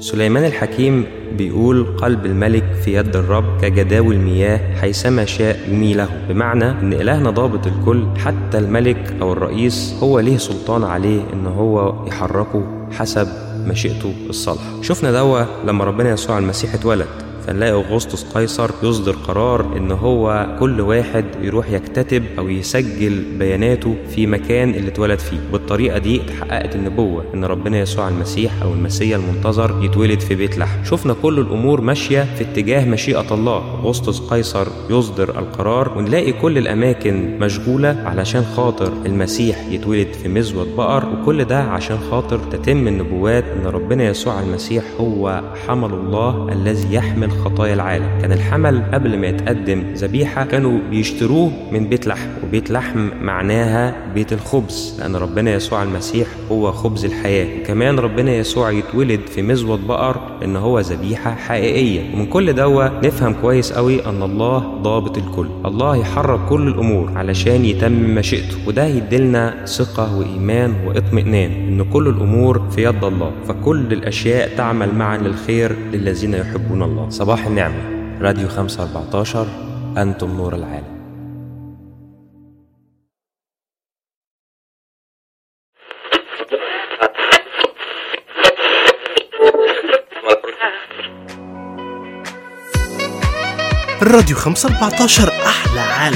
سليمان الحكيم بيقول قلب الملك في يد الرب كجداول المياه حيثما شاء يميله بمعنى ان الهنا ضابط الكل حتى الملك او الرئيس هو ليه سلطان عليه ان هو يحركه حسب مشيئته الصالحه شفنا دوا لما ربنا يسوع المسيح اتولد فنلاقي اغسطس قيصر يصدر قرار ان هو كل واحد يروح يكتتب او يسجل بياناته في مكان اللي اتولد فيه بالطريقه دي اتحققت النبوه ان ربنا يسوع المسيح او المسيا المنتظر يتولد في بيت لحم شفنا كل الامور ماشيه في اتجاه مشيئه الله اغسطس قيصر يصدر القرار ونلاقي كل الاماكن مشغوله علشان خاطر المسيح يتولد في مزود بقر وكل ده عشان خاطر تتم النبوات ان ربنا يسوع المسيح هو حمل الله الذي يحمل خطايا العالم كان الحمل قبل ما يتقدم ذبيحة كانوا بيشتروه من بيت لحم وبيت لحم معناها بيت الخبز لأن ربنا يسوع المسيح هو خبز الحياة وكمان ربنا يسوع يتولد في مزود بقر إن هو ذبيحة حقيقية ومن كل دوا نفهم كويس قوي أن الله ضابط الكل الله يحرك كل الأمور علشان يتم مشيئته وده يديلنا ثقة وإيمان واطمئنان إن كل الأمور في يد الله فكل الأشياء تعمل معا للخير للذين يحبون الله صباح النعمة راديو 514 أنتم نور العالم الراديو 514 أحلى عالم